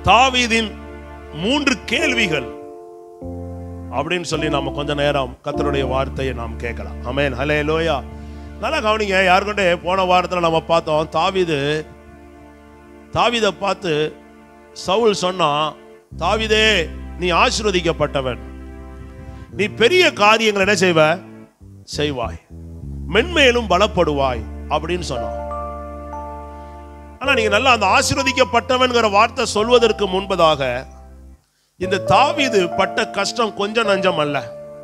தாவீதின் மூன்று கேள்விகள் அப்படின்னு சொல்லி நாம கொஞ்ச நேரம் கர்த்தருடைய வார்த்தையை நாம் கேட்கலாம் ஆமென் ஹலே லோயா நல்லா கவனிங்க யாருக்கொண்டே போன வாரத்தில் நம்ம பார்த்தோம் தாவீது தாவீதை பார்த்து சவுல் சொன்னான் தாவீதே நீ ஆசீர்வதிக்கப்பட்டவன் நீ பெரிய காரியங்கள் என்ன செய்வ செய்வாய் மென்மேலும் பலப்படுவாய் அப்படின்னு சொன்னான் ஆனா நீங்க நல்லா அந்த ஆசீர்வதிக்கப்பட்டவன்கிற வார்த்தை சொல்வதற்கு முன்பதாக இந்த தாவீது பட்ட கஷ்டம் கொஞ்சம் நஞ்சம் அல்ல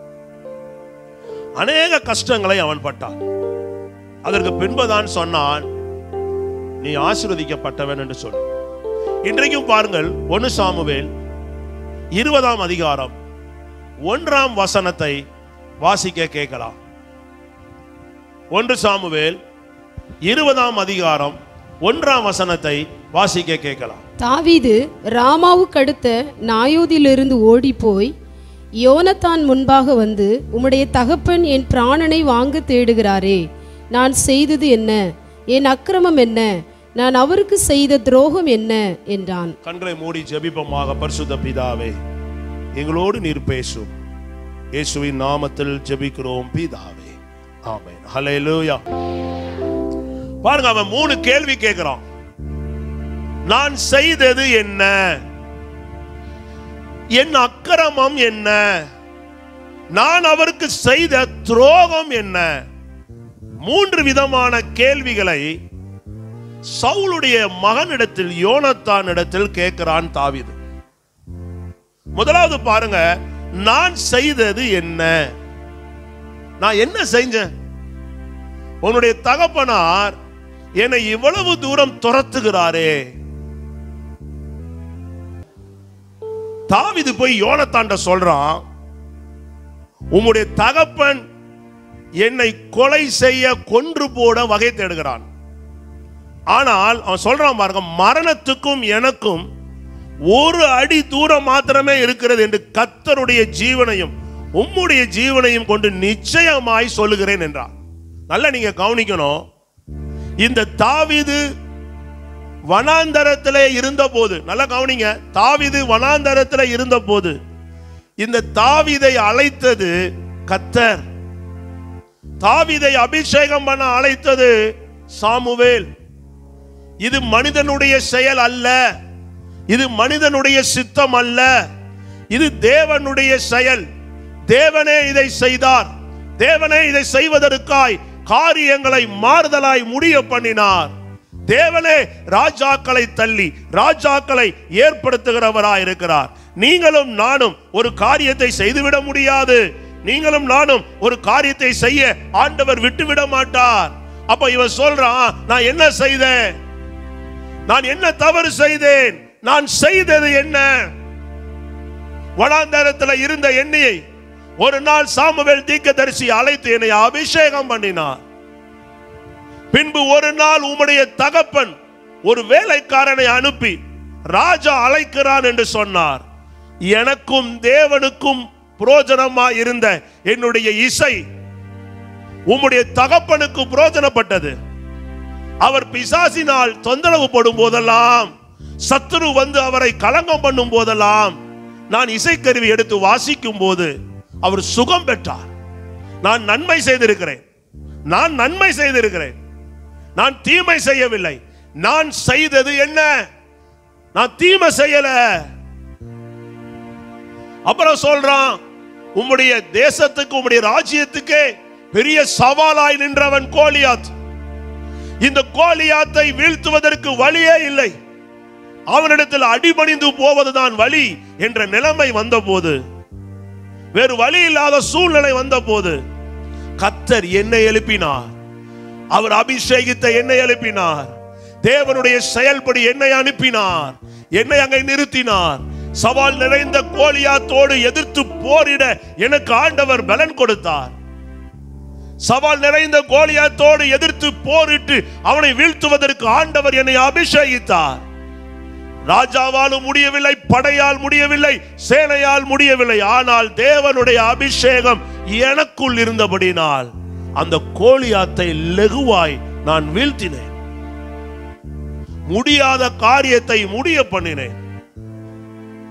அநேக கஷ்டங்களை அவன் பட்டான் அதற்கு பின்புதான் சொன்னான் நீ ஆசீர்வதிக்கப்பட்டவன் என்று சொல் இன்றைக்கும் பாருங்கள் ஒன்னு சாமுவேல் இருபதாம் அதிகாரம் ஒன்றாம் வசனத்தை வாசிக்க கேட்கலாம் ஒன்று சாமுவேல் இருபதாம் அதிகாரம் ஒன்றாம் வசனத்தை வாசிக்க கேட்கலாம் தாவீது ராமாவுக்கடுத்த நாயோதிலிருந்து ஓடிப்போய் யோனத்தான் முன்பாக வந்து உம்முடைய தகப்பன் என் பிராணனை வாங்க தேடுகிறாரே நான் செய்தது என்ன என் அக்கிரமம் என்ன நான் அவருக்கு செய்த துரோகம் என்ன என்றான் கண்களை மூடி ஜெபிப்போமாக பரிசுத்த பிதாவே எங்களோடு நீர் பேசும் இயேசுவின் நாமத்தில் ஜெபிக்கிறோம் பிதாவே ஆமென் ஹalleluya பாருங்க அவன் மூணு கேள்வி கேட்கிறான் நான் செய்தது என்ன என் அக்கிரமம் என்ன நான் அவருக்கு செய்த துரோகம் என்ன மூன்று விதமான கேள்விகளை சவுலுடைய மகனிடத்தில் யோனத்தான் இடத்தில் கேட்கிறான் தாவீது முதலாவது பாருங்க நான் செய்தது என்ன நான் என்ன செஞ்சேன் உன்னுடைய தகப்பனார் என்னை இவ்வளவு தூரம் துரத்துகிறாரே தாவிது போய் யோனத்தாண்ட சொல்றான் உம்முடைய தகப்பன் என்னை கொலை செய்ய கொன்று போட வகை தேடுகிறான் ஆனால் அவன் சொல்றான் பாருங்க மரணத்துக்கும் எனக்கும் ஒரு அடி தூரம் மாத்திரமே இருக்கிறது என்று கத்தருடைய ஜீவனையும் உம்முடைய ஜீவனையும் கொண்டு நிச்சயமாய் சொல்லுகிறேன் என்றான் நல்லா நீங்க கவனிக்கணும் இந்த தாவீது வனாந்தரத்திலே இருந்தபோது நல்லா கவனிங்க தாவீது வனாந்தரத்திலே இருந்தபோது இந்த தாவீதை அழைத்தது கத்தர் தாவீதை அபிஷேகம் பண்ண அழைத்தது சாமுவேல் இது மனிதனுடைய செயல் அல்ல இது மனிதனுடைய சித்தம் அல்ல இது தேவனுடைய செயல் தேவனே இதை செய்தார் தேவனே இதை செய்வதற்காய் காரியங்களை மாறுதலாய் முடிய பண்ணினார் தேவனே ராஜாக்களை தள்ளி ராஜாக்களை ஏற்படுத்துகிறவராய் இருக்கிறார் நீங்களும் நானும் ஒரு காரியத்தை செய்துவிட முடியாது நீங்களும் நானும் ஒரு காரியத்தை செய்ய ஆண்டவர் விட்டுவிட மாட்டார் அப்ப இவன் சொல்றான் நான் என்ன செய்தேன் நான் என்ன தவறு செய்தேன் நான் செய்தது என்ன வனாந்தரத்தில் இருந்த எண்ணெயை ஒரு நாள் சாமுவேல் தீர்க்கதரிசி அழைத்து என்னை அபிஷேகம் பண்ணினார் பின்பு ஒரு நாள் உம்முடைய தகப்பன் ஒரு வேலைக்காரனை அனுப்பி ராஜா அழைக்கிறான் என்று சொன்னார் எனக்கும் தேவனுக்கும் புரோஜனமா இருந்த என்னுடைய இசை உம்முடைய தகப்பனுக்கு புரோஜனப்பட்டது அவர் பிசாசினால் தொந்தரவு படும் போதெல்லாம் சத்துரு வந்து அவரை கலங்கம் பண்ணும் போதெல்லாம் நான் இசைக்கருவி எடுத்து வாசிக்கும் போது அவர் சுகம் பெற்றார் நான் நன்மை செய்திருக்கிறேன் நான் நன்மை செய்திருக்கிறேன் நான் தீமை செய்யவில்லை நான் செய்தது என்ன நான் தீமை செய்யல அப்புறம் சொல்றான் உம்முடைய தேசத்துக்கு உம்முடைய ராஜ்யத்துக்கே பெரிய சவாலாய் நின்றவன் கோலியாத் இந்த கோலியாத்தை வீழ்த்துவதற்கு வழியே இல்லை அவனிடத்தில் அடிபணிந்து போவதுதான் வழி என்ற நிலைமை வந்தபோது வேறு வழி இல்லாத சூழ்நிலை வந்தபோது கத்தர் என்னை எழுப்பினார் அவர் அபிஷேகித்த என்னை எழுப்பினார் தேவனுடைய செயல்படி என்னை அனுப்பினார் என்னை அங்கே நிறுத்தினார் சவால் நிறைந்த கோலியாத்தோடு எதிர்த்து போரிட எனக்கு ஆண்டவர் பலன் கொடுத்தார் சவால் நிறைந்த கோலியாத்தோடு எதிர்த்து போரிட்டு அவனை வீழ்த்துவதற்கு ஆண்டவர் என்னை அபிஷேகித்தார் ராஜாவாலும் முடியவில்லை படையால் முடியவில்லை சேனையால் முடியவில்லை ஆனால் தேவனுடைய அபிஷேகம் எனக்குள் இருந்தபடினால் அந்த கோலியாத்தை லெகுவாய் நான் வீழ்த்தினேன் முடியாத காரியத்தை முடிய பண்ணினேன்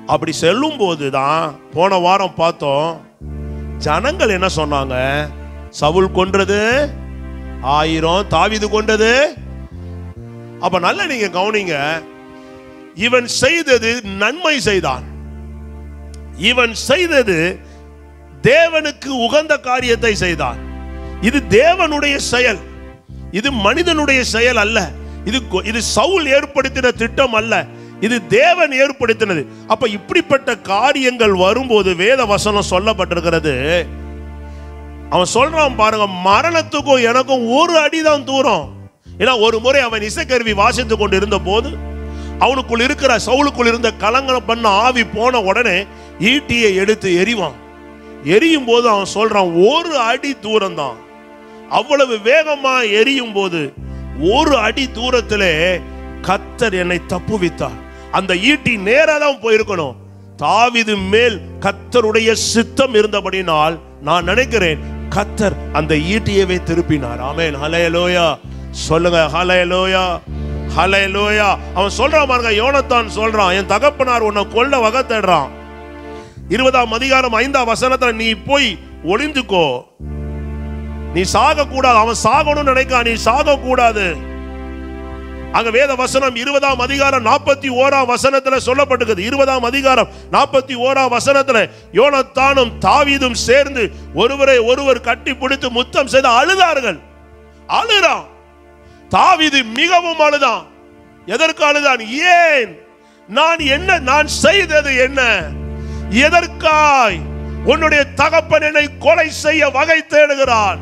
அப்படி செல்லும் போது தான் போன வாரம் பார்த்தோம் ஜனங்கள் என்ன சொன்னாங்க சவுல் கொன்றது ஆயிரம் தாவீது கொண்டது அப்ப நல்லா நீங்க கவனிங்க இவன் செய்தது நன்மை செய்தான் இவன் செய்தது தேவனுக்கு உகந்த காரியத்தை செய்தான் இது தேவனுடைய செயல் இது மனிதனுடைய செயல் அல்ல இது கொ- இது சவுல் ஏற்படுத்தின திட்டம் அல்ல இது தேவன் ஏற்படுத்தினது அப்ப இப்படிப்பட்ட காரியங்கள் வரும்போது வேத வசனம் சொல்லப்பட்டிருக்கிறது அவன் சொல்றான் பாருங்க மரணத்துக்கும் எனக்கும் ஒரு அடிதான் தூரம் ஏன்னா ஒரு முறை அவன் இசைக்கருவி வாசித்து கொண்டு இருந்த போது அவனுக்குள் இருக்கிற சவுலுக்குள் இருந்த கலங்கரம் பண்ண ஆவி போன உடனே ஈட்டியை எடுத்து எறிவான் எரியும் போது அவன் சொல்றான் ஒரு அடி தூரம் தான் அவ்வளவு வேகமா எரியும் போது ஒரு அடி தூரத்திலே கத்தர் என்னை தப்புவித்தார் அந்த ஈட்டி நேரா தான் போயிருக்கணும் தாவிது மேல் கத்தருடைய சித்தம் இருந்தபடினால் நான் நினைக்கிறேன் கத்தர் அந்த ஈட்டியவே திருப்பினார் ஆமென் ஹalleluya சொல்லுங்க ஹalleluya ஹalleluya அவன் சொல்றான் பாருங்க யோனத்தான் சொல்றான் என் தகப்பனார் உன்னை கொல்ல வகை தேடுறான் இருபதாம் அதிகாரம் ஐந்தாம் வசனத்துல நீ போய் ஒளிந்துக்கோ நீ சாக கூடாது அவன் சாகணும்னு நினைக்கா நீ சாக கூடாது அங்க வேத வசனம் இருபதாம் அதிகாரம் நாற்பத்தி ஓராம் வசனத்துல சொல்லப்பட்டிருக்குது இருபதாம் அதிகாரம் நாற்பத்தி ஓராம் வசனத்துல யோனத்தானும் தாவீதும் சேர்ந்து ஒருவரை ஒருவர் கட்டி பிடித்து முத்தம் செய்து அழுதார்கள் அழுறான் தாவீது மிகவும் அழுதான் எதற்கு அழுதான் ஏன் நான் என்ன நான் செய்தது என்ன எதற்காய் உன்னுடைய தகப்பன் என்னை கொலை செய்ய வகை தேடுகிறான்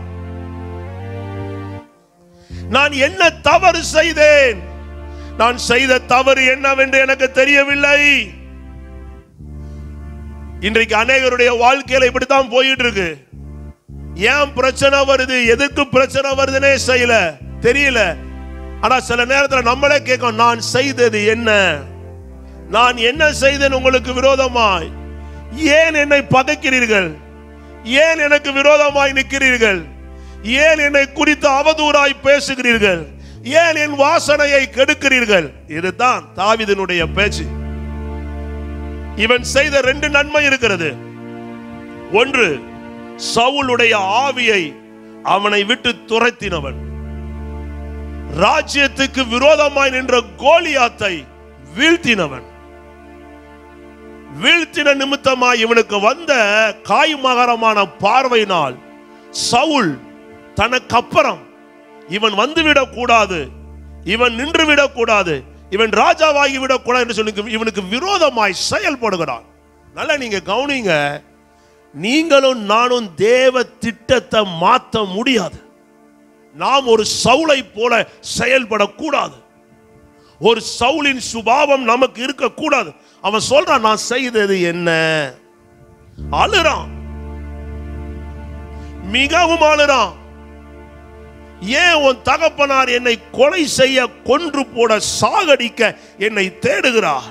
நான் என்ன தவறு செய்தேன் நான் செய்த தவறு என்னவென்று எனக்கு தெரியவில்லை இன்றைக்கு அநேகருடைய வாழ்க்கையில இப்படித்தான் போயிட்டு இருக்கு ஏன் பிரச்சனை வருது எதுக்கு பிரச்சனை வருதுன்னே செய்யல தெரியல ஆனா சில நேரத்துல நம்மளே கேட்கும் நான் செய்தது என்ன நான் என்ன செய்தேன் உங்களுக்கு விரோதமாய் ஏன் என்னை பகைக்கிறீர்கள் ஏன் எனக்கு விரோதமாய் நிற்கிறீர்கள் ஏன் என்னை குறித்து அவதூறாய் பேசுகிறீர்கள் ஏன் என் வாசனையை கெடுக்கிறீர்கள் இதுதான் தாவிதனுடைய பேச்சு இவன் செய்த ரெண்டு நன்மை இருக்கிறது ஒன்று சவுலுடைய ஆவியை அவனை விட்டு துரத்தினவன் ராஜ்யத்துக்கு விரோதமாய் நின்ற கோலியாத்தை வீழ்த்தினவன் வீழ்த்தின நிமித்தமாய் இவனுக்கு வந்த காய்மகரமான பார்வையினால் சவுல் தனக்கு அப்புறம் இவன் வந்துவிடக் கூடாது இவன் நின்று விடக்கூடாது இவன் ராஜாவாகி விடக்கூடாது என்று சொல்லி இவனுக்கு விரோதமாய் செயல்படுகிறான் நல்லா நீங்க கவனிங்க நீங்களும் நானும் தேவ திட்டத்தை மாற்ற முடியாது நாம் ஒரு சவுளை போல செயல்படக்கூடாது ஒரு சவுலின் சுபாவம் நமக்கு இருக்கக்கூடாது அவன் சொல்றான் நான் செய்தது என்ன அழுறான் மிகவும் அழுறான் ஏன் உன் தகப்பனார் என்னை கொலை செய்ய கொன்று போட சாகடிக்க என்னை தேடுகிறார்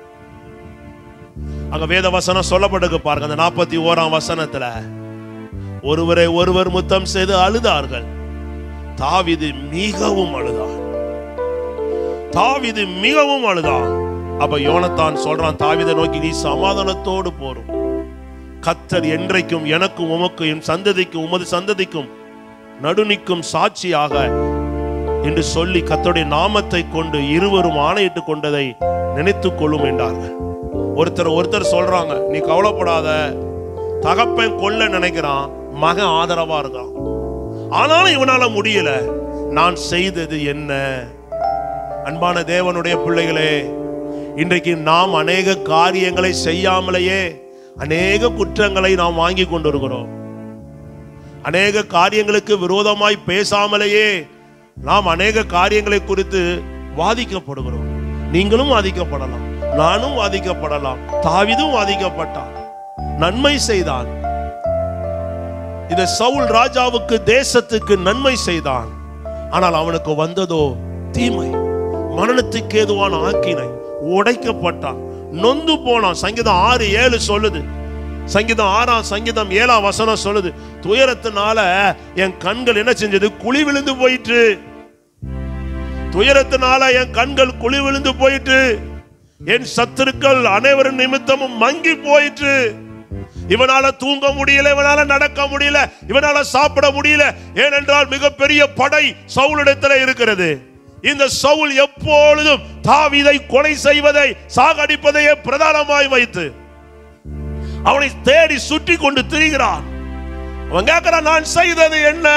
அங்க வேத வசனம் சொல்லப்பட்டிருக்கு பாருங்க அந்த நாற்பத்தி ஓராம் வசனத்துல ஒருவரை ஒருவர் முத்தம் செய்து அழுதார்கள் தாவிது மிகவும் அழுதான் தாவிது மிகவும் அழுதான் அப்ப யோனத்தான் சொல்றான் தாவிதை நோக்கி நீ சமாதானத்தோடு போரும் கத்தர் என்றைக்கும் எனக்கும் உமக்கும் என் சந்ததிக்கும் உமது சந்ததிக்கும் நடுநிற்கும் சாட்சியாக என்று சொல்லி கத்தருடைய நாமத்தை கொண்டு இருவரும் ஆணையிட்டுக் கொண்டதை நினைத்துக் கொள்ளும் என்றார்கள் ஒருத்தர் ஒருத்தர் சொல்றாங்க நீ கவலைப்படாத தகப்பன் கொல்ல நினைக்கிறான் மகன் ஆதரவா இருக்கான் ஆனாலும் இவனால முடியல நான் செய்தது என்ன அன்பான தேவனுடைய பிள்ளைகளே இன்றைக்கு நாம் அநேக காரியங்களை செய்யாமலேயே அநேக குற்றங்களை நாம் வாங்கி கொண்டிருக்கிறோம் அநேக காரியங்களுக்கு விரோதமாய் பேசாமலேயே நாம் அநேக காரியங்களை குறித்து வாதிக்கப்படுகிறோம் நீங்களும் வாதிக்கப்படலாம் நானும் வாதிக்கப்படலாம் தாவிதும் வாதிக்கப்பட்டான் நன்மை செய்தான் இந்த சவுல் ராஜாவுக்கு தேசத்துக்கு நன்மை செய்தான் ஆனால் அவனுக்கு வந்ததோ தீமை மரணத்துக்கு ஏதுவான ஆக்கினை உடைக்கப்பட்டான் நொந்து போனான் சங்கீதம் ஆறு ஏழு சொல்லுது சங்கீதம் ஆறாம் சங்கீதம் ஏழாம் வசனம் சொல்லுது துயரத்தினால என் கண்கள் என்ன செஞ்சது குழி விழுந்து போயிற்று துயரத்தினால என் கண்கள் குழி விழுந்து போயிட்டு என் சத்துருக்கள் அனைவரும் நிமித்தமும் மங்கி போயிற்று இவனால தூங்க முடியல இவனால நடக்க முடியல இவனால சாப்பிட முடியல ஏனென்றால் மிகப்பெரிய படை சவுலிடத்தில் இருக்கிறது இந்த சவுல் எப்பொழுதும் தாவீதை கொலை செய்வதை சாகடிப்பதையே பிரதானமாய் வைத்து அவனை தேடி சுற்றி கொண்டு திரிகிறான் அவன் கேட்கிறான் நான் செய்தது என்ன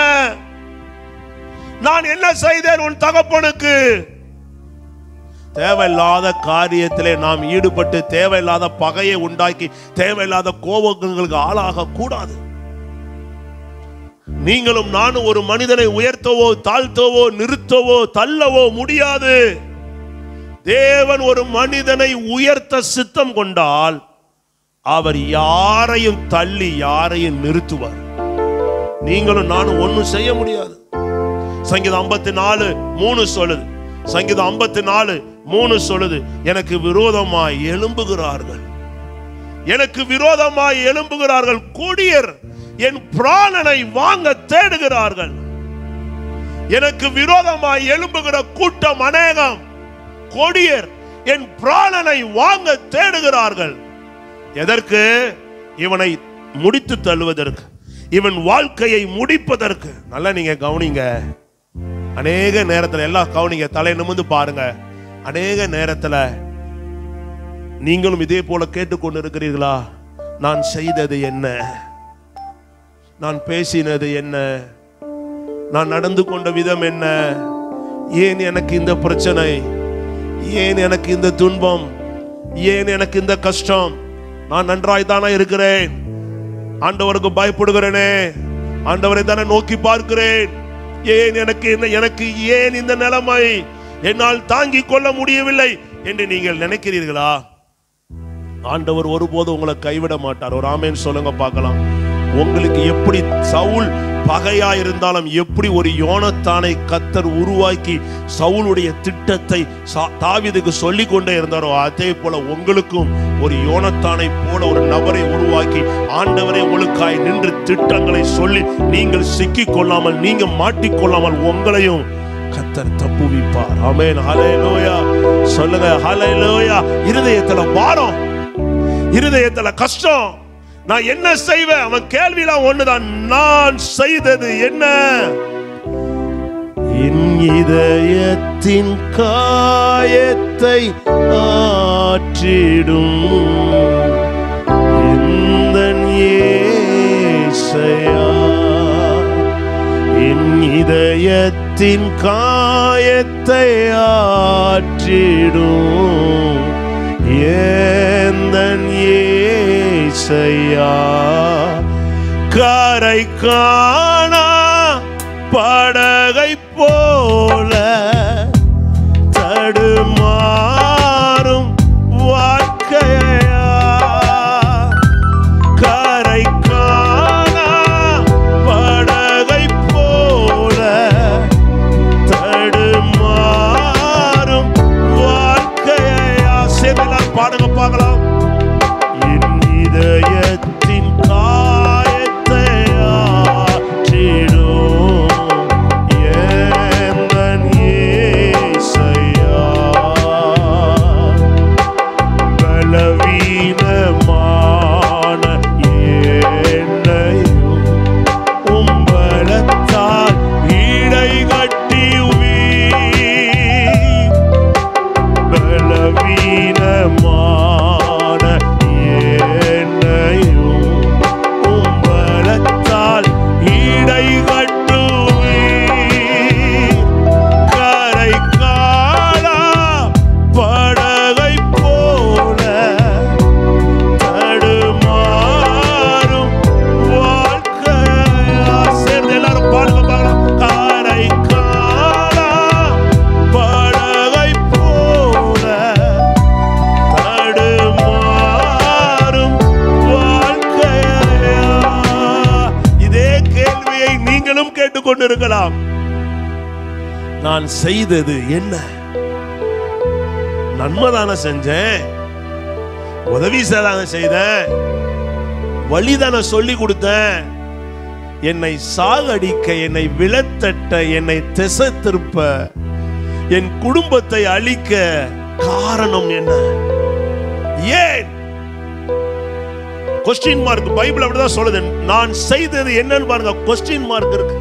நான் என்ன செய்தேன் உன் தகப்பனுக்கு தேவையில்லாத காரியத்திலே நாம் ஈடுபட்டு தேவையில்லாத பகையை உண்டாக்கி தேவையில்லாத கோபங்களுக்கு ஆளாக கூடாது நீங்களும் நானும் ஒரு மனிதனை உயர்த்தவோ தாழ்த்தவோ நிறுத்தவோ தள்ளவோ முடியாது தேவன் ஒரு மனிதனை உயர்த்த சித்தம் கொண்டால் அவர் யாரையும் தள்ளி யாரையும் நிறுத்துவார் நீங்களும் நானும் ஒண்ணும் செய்ய முடியாது சங்கீதம் ஐம்பத்தி நாலு மூணு சொல்லுது சங்கீதம் ஐம்பத்தி நாலு மூணு சொல்லுது எனக்கு விரோதமாய் எழும்புகிறார்கள் எனக்கு விரோதமாய் எழும்புகிறார்கள் கொடியர் என் பிராணனை வாங்க தேடுகிறார்கள் எனக்கு விரோதமாய் எழும்புகிற கூட்டம் அநேகம் கொடியர் என் பிராணனை வாங்க தேடுகிறார்கள் எதற்கு இவனை முடித்து தள்ளுவதற்கு இவன் வாழ்க்கையை முடிப்பதற்கு நல்லா நீங்க கவனிங்க அநேக நேரத்துல எல்லாம் கவனிங்க தலை நிமிந்து பாருங்க அநேக நேரத்துல நீங்களும் இதே போல கேட்டுக்கொண்டு இருக்கிறீர்களா நான் செய்தது என்ன நான் பேசினது என்ன நான் நடந்து கொண்ட விதம் என்ன ஏன் எனக்கு இந்த பிரச்சனை ஏன் எனக்கு இந்த துன்பம் ஏன் எனக்கு இந்த கஷ்டம் நான் நன்றாய் தானே இருக்கிறேன் ஆண்டவருக்கு பயப்படுகிறேனே ஆண்டவரை தானே நோக்கி பார்க்கிறேன் ஏன் எனக்கு என்ன எனக்கு ஏன் இந்த நிலைமை என்னால் தாங்கிக் கொள்ள முடியவில்லை என்று நீங்கள் நினைக்கிறீர்களா ஆண்டவர் ஒருபோதும் உங்களை கைவிட மாட்டார் ஒரு ஆமேன் சொல்லுங்க பார்க்கலாம் உங்களுக்கு எப்படி சவுல் பகையா இருந்தாலும் எப்படி ஒரு யோனத்தானை கத்தர் உருவாக்கி சவுலுடைய திட்டத்தை சா- தாவீதுக்கு சொல்லிக் கொண்டே இருந்தாரோ அதே போல உங்களுக்கும் ஒரு யோனத்தானை போல ஒரு நபரை உருவாக்கி ஆண்டவரை ஒழுக்காய் நின்று திட்டங்களை சொல்லி நீங்கள் சிக்கிக் கொள்ளாமல் நீங்க மாட்டிக்கொள்ளாமல் உங்களையும் கத்தர் தப்புவிப்பார் ஆமென் ஹalleluya சொல்லுங்க ஹalleluya இருதயத்துல பாரம் இருதயத்துல கஷ்டம் நான் என்ன செய்வேன் அவன் கேள்விலாம் ஒண்ணுதான் நான் செய்தது என்ன என் இதயத்தின் காயத்தை ஆற்றிடும் எந்தன் ஏசையா என் இதயத்தின் காயத்தை ஆற்றிடும் ஏந்தன் ஏசையா கரை காணா படகை போல தடுமாறும் வாழ்க்கையா கரை காணா படகை போல தடுமாறும் வாழ்க்கையா சேர்ந்தெல்லாம் பாடுங்க பார்க்கலாம் என் இதயத்தின் காயத்தை ஆற்றிடும் எந்தன் இயேசையா. பலவீனமான என்னையும் உம்பலத்தால் இடை கட்டி உயிர் பலவீனமான என்னையும் உம்பலத்தால் இடை கட்டுவீர். கரை காணா படகை போல தடுமாறும் வாழ்க்கையா. சேர்ந்து எல்லாரும் பாடுங்க பார்க்கலாம். கரை காணா படகை போல தடுமாறும் வாழ்க்கையா. இதே கேள்வியை நீங்களும் கேட்டுக்கொண்டிருக்கலாம் நான் செய்தது என்ன நன்மை தானே செஞ்சேன் உதவி தானே செய்தேன் வழி தானே சொல்லி கொடுத்தேன் என்னை சாகடிக்க என்னை விழத்தட்ட என்னை திசை திருப்ப என் குடும்பத்தை அழிக்க காரணம் என்ன கொஸ்டின் மார்க் பைபிள் அப்படிதான் சொல்லுது நான் செய்தது என்னன்னு பாருங்க கொஸ்டின் மார்க் இருக்கு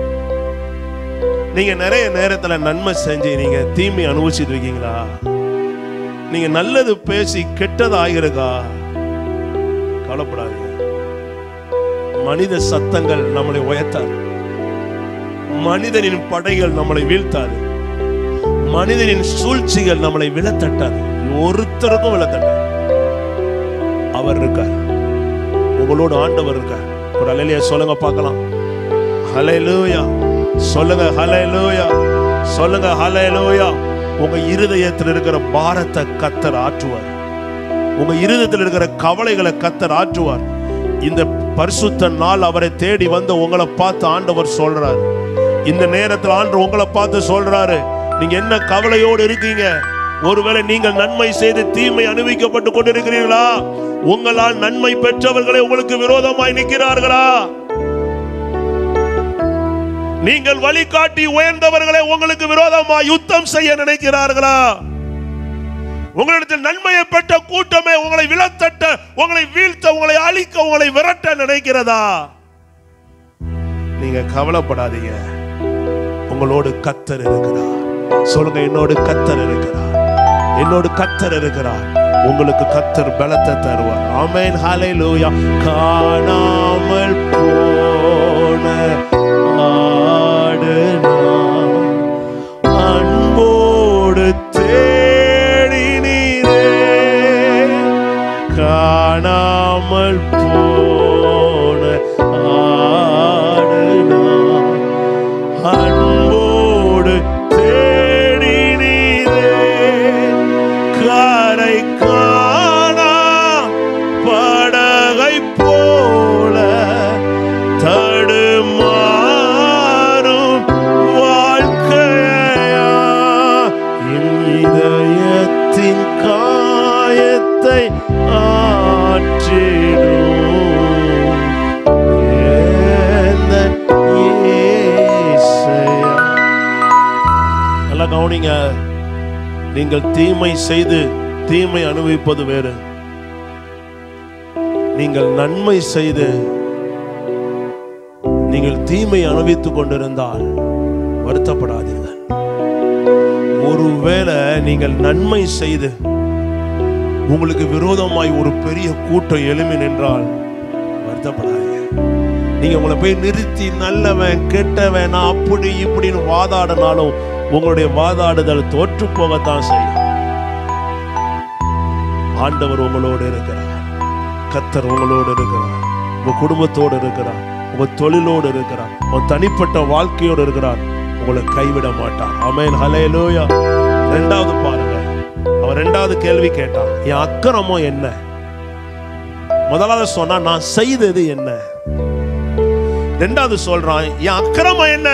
நீங்க நிறைய நேரத்துல நன்மை செஞ்சு நீங்க தீமை அனுபவிச்சுட்டு இருக்கீங்களா நீங்க நல்லது பேசி கெட்டது ஆகிருக்கா கவலைப்படாதீங்க மனித சத்தங்கள் நம்மளை உயர்த்தாது மனிதனின் படைகள் நம்மளை வீழ்த்தாது மனிதனின் சூழ்ச்சிகள் நம்மளை விழத்தட்டாது ஒருத்தருக்கும் விழத்தட்டாது அவர் இருக்கார் உங்களோட ஆண்டவர் இருக்கார் ஒரு அலையிலேயே சொல்லுங்க பார்க்கலாம் ஹalleluya சொல்லுங்க ஹalleluya சொல்லுங்க ஹalleluya உங்க இருதயத்தில் இருக்கிற பாரத்தை கத்தர் ஆற்றுவார் உங்க இருதயத்தில் இருக்கிற கவலைகளை கத்தர் ஆற்றுவார் இந்த பரிசுத்த நாள் அவரை தேடி வந்து உங்களை பார்த்து ஆண்டவர் சொல்றாரு இந்த நேரத்தில் ஆண்டு உங்களை பார்த்து சொல்றாரு நீங்க என்ன கவலையோடு இருக்கீங்க ஒருவேளை நீங்கள் நன்மை செய்து தீமை அனுபவிக்கப்பட்டு கொண்டிருக்கிறீர்களா உங்களால் நன்மை பெற்றவர்களை உங்களுக்கு விரோதமாய் நிற்கிறார்களா நீங்கள் வழிகாட்டி உயர்ந்தவர்களை உங்களுக்கு விரோதமாய் யுத்தம் செய்ய நினைக்கிறார்களா உங்களிடத்தில் நன்மையை பெற்ற கூட்டமே உங்களை விழத்தட்ட உங்களை வீழ்த்த உங்களை அழிக்க உங்களை விரட்ட நினைக்கிறதா நீங்க கவலைப்படாதீங்க உங்களோடு கத்தர் இருக்கிறார் சொல்லுங்க என்னோடு கத்தர் இருக்கிறார் என்னோடு கத்தர் இருக்கிறார் உங்களுக்கு கத்தர் பலத்தை தருவார் ஆமென் ஹalleluya காணாமல் போன ஆடு நான் அன்போடு தேடினீரே காணாமல் போன ஆடு நான் அன்போடு தேடினீரே கரை காணா படகை போல தடுமாறும் வாழ்க்கையா என் இதயத்தின் காயத்தை ஆற்றிடும் ஏந்த இயேசையா. நல்லா கவனிங்க நீங்கள் தீமை செய்து தீமை அனுபவிப்பது வேறு நீங்கள் நன்மை செய்து நீங்கள் தீமை அனுபவித்துக் கொண்டிருந்தால் வருத்தப்படாதீர்கள் ஒருவேளை நீங்கள் நன்மை செய்து உங்களுக்கு விரோதமாய் ஒரு பெரிய கூட்டம் எழுமி நின்றால் வருத்தப்படாதீங்க நீங்க உங்களை போய் நிறுத்தி நல்லவன் கெட்டவன் நான் அப்படி இப்படின்னு வாதாடினாலும் உங்களுடைய வாதாடுதல் தோற்று போகத்தான் செய்யும் ஆண்டவர் உங்களோடு இருக்கிறார் கத்தர் உங்களோடு இருக்கிறார் உங்க குடும்பத்தோடு இருக்கிறார் உங்க தொழிலோடு இருக்கிறார் உங்க தனிப்பட்ட வாழ்க்கையோடு இருக்கிறார் உங்களை கைவிட மாட்டார் அமேன் ஹலேலூயா ரெண்டாவது பாருங்க அவன் ரெண்டாவது கேள்வி கேட்டான் என் அக்கிரமம் என்ன முதலாவது சொன்னா நான் செய்தது என்ன ரெண்டாவது சொல்றான் என் அக்கிரமம் என்ன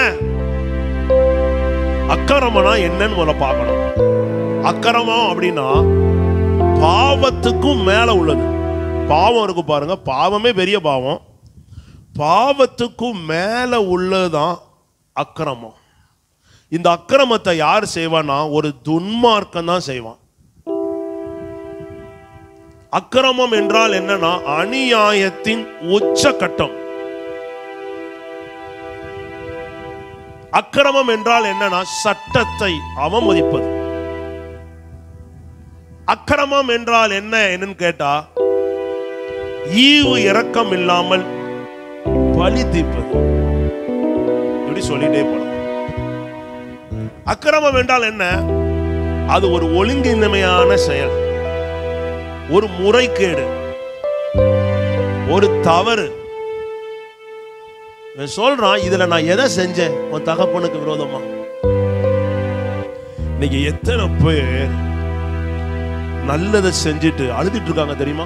அக்கிரமம்னா என்னன்னு முதல்ல பார்க்கணும் அக்கிரமம் அப்படின்னா பாவத்துக்கும் மேல உள்ளது பாவம் இருக்கு பாருங்க பாவமே பெரிய பாவம் பாவத்துக்கும் மேல உள்ளதுதான் அக்கிரமம் இந்த அக்கிரமத்தை யார் செய்வான்னா ஒரு துன்மார்க்கம் தான் செய்வான் அக்கிரமம் என்றால் என்னன்னா அநியாயத்தின் உச்சகட்டம் அக்கிரமம் என்றால் என்னன்னா சட்டத்தை அவமதிப்பது அக்கிரமம் என்றால் என்ன என்னன்னு கேட்டா ஈவு இரக்கம் இல்லாமல் பழி தீர்ப்பது இப்படி சொல்லிட்டே போலாம் அக்கிரமம் என்றால் என்ன அது ஒரு ஒழுங்கின்மையான செயல் ஒரு முறைகேடு ஒரு தவறு இவன் சொல்றான் இதுல நான் எதை செஞ்சேன் உன் தகப்பனுக்கு விரோதமா இன்னைக்கு எத்தனை பேர் நல்லதை செஞ்சுட்டு அழுதுட்டு இருக்காங்க தெரியுமா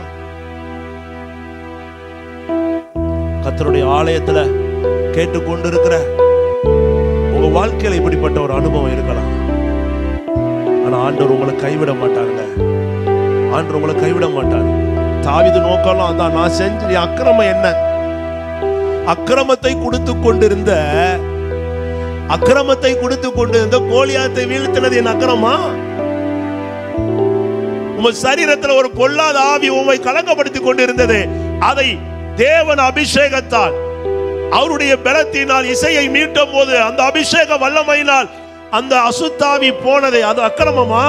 கத்தருடைய ஆலயத்துல கேட்டுக்கொண்டு இருக்கிற உங்க வாழ்க்கையில இப்படிப்பட்ட ஒரு அனுபவம் இருக்கலாம் ஆனா ஆண்டவர் உங்களை கைவிட மாட்டாங்க ஆண்டவர் உங்களை கைவிட மாட்டார் தாவிது நோக்கம் அதான் நான் செஞ்ச என் அக்கிரமம் என்ன அக்கிரமத்தை கொடுத்து கொண்டிருந்த அக்கிரமத்தை கொடுத்து கொண்டிருந்த கோலியாத்தை வீழ்த்தினது என் அக்கிரமா உங்க சரீரத்துல ஒரு பொல்லாத ஆவி உண்மை கலங்கப்படுத்தி கொண்டிருந்தது அதை தேவன் அபிஷேகத்தால் அவருடைய பலத்தினால் இசையை மீட்டும் போது அந்த அபிஷேக வல்லமையினால் அந்த அசுத்தாவி போனதை அது அக்கிரமமா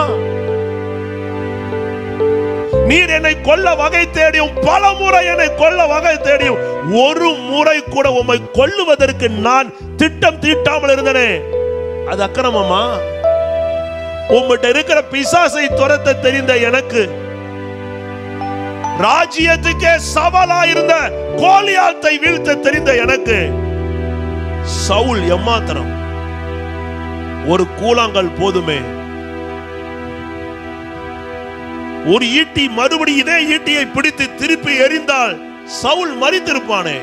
நீர் என்னை கொல்ல வகை தேடியும் பல முறை என்னை கொல்ல வகை தேடியும் ஒரு முறை கூட உம்மை கொல்லுவதற்கு நான் திட்டம் தீட்டாமல் இருந்தனே அது அக்கிரமமா உம்மிட்ட இருக்கிற பிசாசை துரத்த தெரிந்த எனக்கு ராஜ்யத்துக்கே சவாலா இருந்த கோலியாத்தை வீழ்த்த தெரிந்த எனக்கு சவுல் எம்மாத்திரம் ஒரு கூழாங்கல் போதுமே ஒரு ஈட்டி மறுபடி இதே ஈட்டியை பிடித்து திருப்பி எறிந்தால் சவுல் மறித்திருப்பானே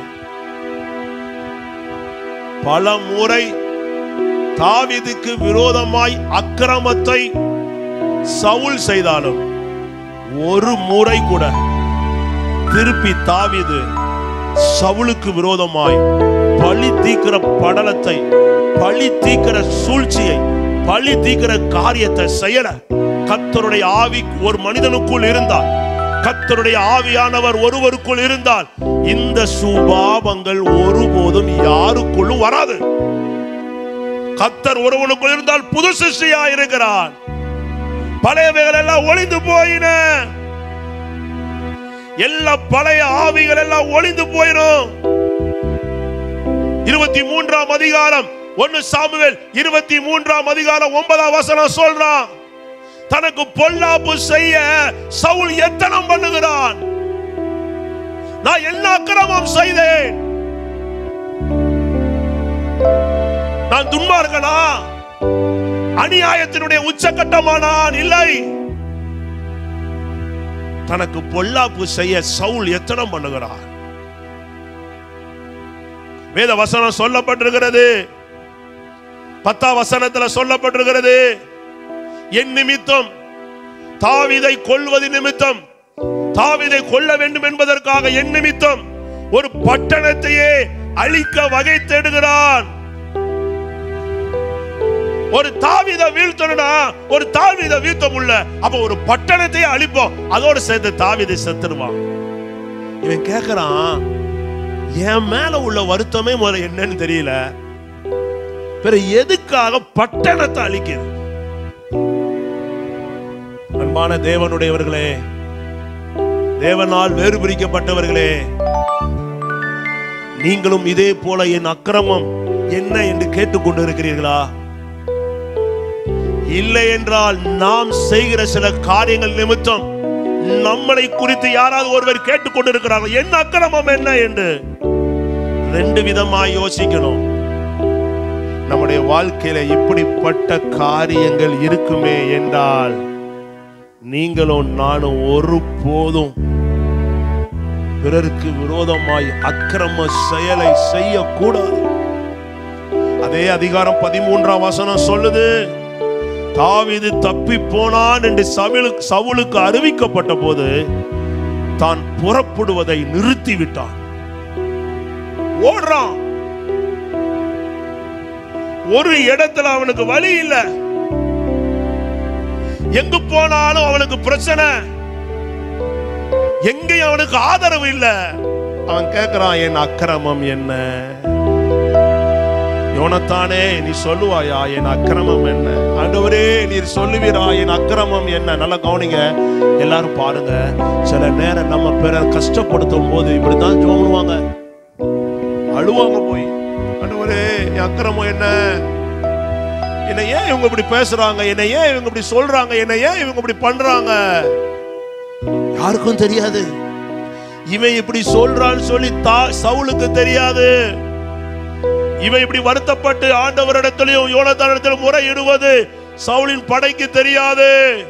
பல முறை தாவீதுக்கு விரோதமாய் அக்கிரமத்தை சவுல் செய்தாலும் ஒரு முறை கூட திருப்பி தாவீது சவுலுக்கு விரோதமாய் பழி தீக்கிற படலத்தை பழி தீக்கிற சூழ்ச்சியை பழி தீக்கிற காரியத்தை செய்யல கத்தருடைய ஆவி ஒரு மனிதனுக்குள் இருந்தால் கத்தருடைய ஆவியானவர் ஒருவருக்குள் இருந்தால் இந்த சுபாவங்கள் ஒருபோதும் யாருக்குள்ளும் வராது கத்தர் ஒருவனுக்குள் இருந்தால் புது சிருஷ்டியா இருக்கிறான் பழையவைகள் எல்லாம் ஒளிந்து போயின எல்லா பழைய ஆவிகள் எல்லாம் ஒளிந்து போயிடும் இருபத்தி மூன்றாம் அதிகாரம் ஒன்னு சாமுவேல் இருபத்தி மூன்றாம் அதிகாரம் ஒன்பதாம் வசனம் சொல்றான் தனக்கு பொல்லாப்பு செய்ய சவுல் எத்தனம் பண்ணுகிறான் நான் என்ன அக்கிரமம் செய்தேன் நான் துன்மார்கனா அநியாயத்தினுடைய உச்சகட்டமானான் இல்லை தனக்கு பொல்லாப்பு செய்ய சவுல் எத்தனம் பண்ணுகிறார் வேத வசனம் சொல்லப்பட்டிருக்கிறது பத்தாம் வசனத்துல சொல்லப்பட்டிருக்கிறது என் நிமித்தம் தாவிதை கொல்வது நிமித்தம் தாவிதை கொல்ல வேண்டும் என்பதற்காக என் நிமித்தம் ஒரு பட்டணத்தையே அழிக்க வகை தேடுகிறான் ஒரு தாவித வீழ்த்தணும்னா ஒரு தாவித வீழ்த்த முடியல அப்ப ஒரு பட்டணத்தையே அழிப்போம் அதோட சேர்த்து தாவிதை செத்துருவான் இவன் கேக்குறான் என் மேல உள்ள வருத்தமே முதல்ல என்னன்னு தெரியல பிற எதுக்காக பட்டணத்தை அழிக்குது அன்பான தேவனுடையவர்களே தேவனால் வேறு பிரிக்கப்பட்டவர்களே நீங்களும் இதே போல என் அக்கிரமம் என்ன என்று கேட்டுக்கொண்டு இருக்கிறீர்களா இல்லை என்றால் நாம் செய்கிற சில காரியங்கள் நிமித்தம் நம்மளை குறித்து யாராவது ஒருவர் கேட்டுக்கொண்டு இருக்கிறார்கள் என்ன அக்கிரமம் என்ன என்று ரெண்டு விதமாய் யோசிக்கணும் நம்முடைய வாழ்க்கையில இப்படிப்பட்ட காரியங்கள் இருக்குமே என்றால் நீங்களும் நானும் ஒரு போதும் பிறருக்கு விரோதமாய் அக்கிரம செயலை செய்யக்கூடாது அதே அதிகாரம் பதிமூன்றாம் வசனம் சொல்லுது தாவீது தப்பி போனான் என்று சவுலுக்கு சவுலுக்கு அறிவிக்கப்பட்ட போது தான் புறப்படுவதை நிறுத்தி விட்டான் ஓடுறான் ஒரு இடத்துல அவனுக்கு வழி இல்ல எங்கு போனாலும் அவனுக்கு பிரச்சனை எங்கேயும் அவனுக்கு ஆதரவு இல்ல அவன் கேட்கிறான் என் அக்கிரமம் என்ன யோனத்தானே நீ சொல்லுவாயா என் அக்கிரமம் என்ன ஆண்டவரே நீர் சொல்லுவீரா என் அக்கிரமம் என்ன நல்லா கவனிங்க எல்லாரும் பாருங்க சில நேரம் நம்ம பிறர் கஷ்டப்படுத்தும் போது இப்படித்தான் ஜோமுவாங்க அழுவாங்க போய் ஆண்டவரே என் அக்கிரமம் என்ன என்னை ஏன் இவங்க இப்படி பேசுறாங்க என்னை ஏன் இவங்க இப்படி சொல்றாங்க என்னை ஏன் இவங்க இப்படி பண்றாங்க யாருக்கும் தெரியாது இவன் இப்படி சொல்றான்னு சொல்லி தா சவுலுக்கு தெரியாது இவன் இப்படி வருத்தப்பட்டு ஆண்டவரிடத்திலையும் யோனத்தானிடத்திலும் முறையிடுவது சவுலின் படைக்கு தெரியாது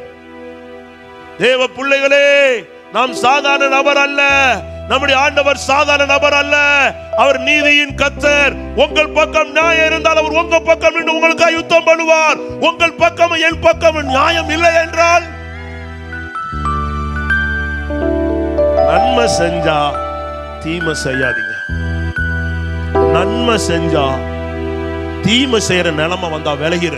தேவ பிள்ளைகளே நாம் சாதாரண நபர் அல்ல நம்முடைய ஆண்டவர் சாதாரண நபர் அல்ல அவர் நீதியின் கத்தர் உங்கள் பக்கம் நியாயம் இருந்தால் அவர் உங்க பக்கம் நின்று உங்களுக்காக யுத்தம் பண்ணுவார் உங்கள் பக்கம் என் பக்கம் நியாயம் இல்லை என்றால் நன்மை செஞ்சா தீமை செய்யாதீங்க நன்மை செஞ்சா தீமை செய்யற நிலைமை வந்தா விலகிரு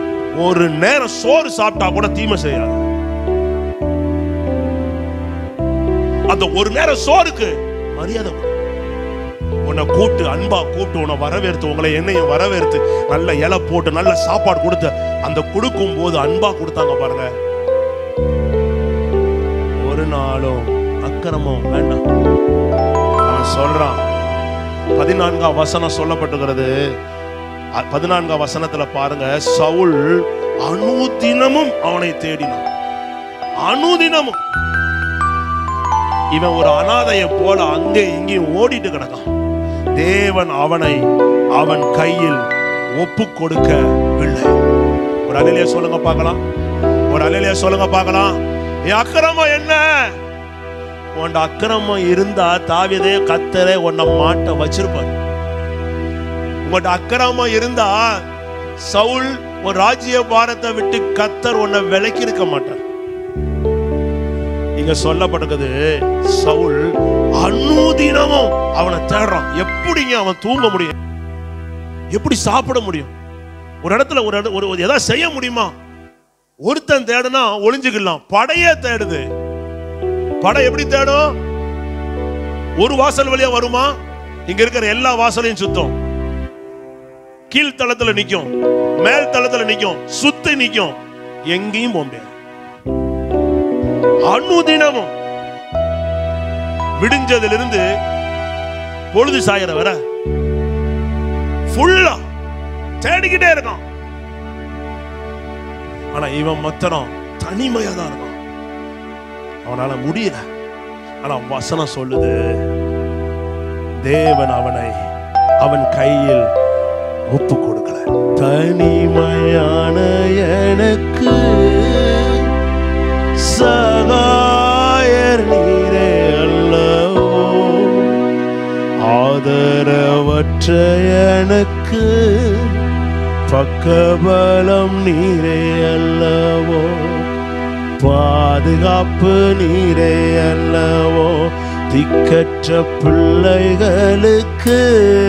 ஒரு நேரம் சோறு சாப்பிட்டா கூட தீமை செய்யாது அந்த ஒரு நேரம் சோறுக்கு மரியாதை கொடு உன்னை கூட்டு அன்பா கூப்பிட்டு உன்னை வரவேற்று உங்களை என்னையும் வரவேற்று நல்ல இலை போட்டு நல்ல சாப்பாடு கொடுத்து அந்த கொடுக்கும் போது அன்பா கொடுத்தாங்க பாருங்க ஒரு நாளும் அக்கிரமம் வேண்டாம் அவன் சொல்றான் பதினான்காம் வசனம் சொல்லப்பட்டுகிறது அ- பதினான்காம் வசனத்துல பாருங்க சவுல் அனுதினமும் அவனை தேடினான் அனுதினமும் இவன் ஒரு அனாதையை போல அங்கே இங்கேயும் ஓடிட்டு கிடக்கான் தேவன் அவனை அவன் கையில் ஒப்பு கொடுக்கவில்லை ஒரு அலையிலே சொல்லுங்க பார்க்கலாம் ஒரு அலையிலே சொல்லுங்க பார்க்கலாம் என் அக்கிரமம் என்ன உன் அக்கிரமம் இருந்தா தாவியதே கத்தரே உன்னை மாட்ட வச்சிருப்பார் உங்கள்ட்ட அக்கிரமம் இருந்தா சவுல் ஒரு ராஜ்ய பாரத்தை விட்டு கத்தர் உன்னை விலக்கி இருக்க மாட்டார் இங்க சொல்லப்படுகிறது சவுல் அனுதினமும் அவனை தேடுறான் எப்படிங்க அவன் தூங்க முடியும் எப்படி சாப்பிட முடியும் ஒரு இடத்துல ஒரு இட- ஒரு ஒரு எதாவது செய்ய முடியுமா ஒருத்தன் தேடுனா ஒளிஞ்சுக்கலாம் படையே தேடுது படை எப்படி தேடும் ஒரு வாசல் வழியா வருமா இங்க இருக்கிற எல்லா வாசலையும் சுத்தம் கீழ்த்தளத்துல நிக்கும் மேல் தளத்துல நிக்கும் சுத்தி நிக்கும் எங்கேயும் போக முடியாது அனுதினமும் விடிஞ்சதிலிருந்து பொழுது சாயிற வர ஃபுல்லா தேடிக்கிட்டே இருக்கான் ஆனா இவன் மத்தனம் தனிமையா தான் இருக்கான் அவனால முடியல ஆனா வசனம் சொல்லுது தேவன் அவனை அவன் கையில் ஒப்பு கொடுக்கல தனிமையான எனக்கு சகாயர் நீரே அல்லவோ ஆதரவற்ற எனக்கு பக்கபலம் நீரே அல்லவோ பாதுகாப்பு நீரே அல்லவோ திக்கற்ற பிள்ளைகளுக்கு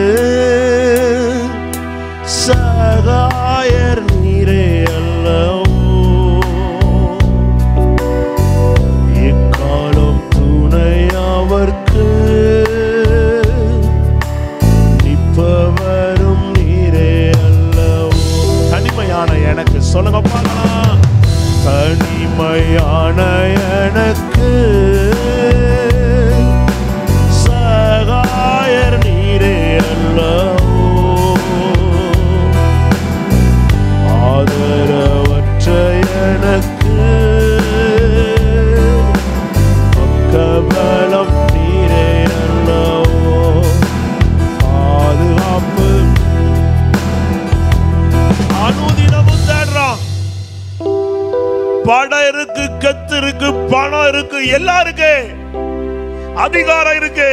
சகாயர் நீரே அல்லவோ எக்காலம் துணை அவர்க்கு நிற்பவரும் நீரே அல்லவோ தனிமையான எனக்கு சொல்லுங்க பார்க்கலாம் தனிமையான எனக்கு சகாயர் நீரே அல்லவோ ஆதரவற்ற எனக்கு பக்கபலம் நீரே அல்லவோ பாதுகாப்பு அனுதினமும் தேடுறான் படம் இருக்கு கத்து இருக்கு பணம் இருக்கு எல்லாம் இருக்கு அதிகாரம் இருக்கு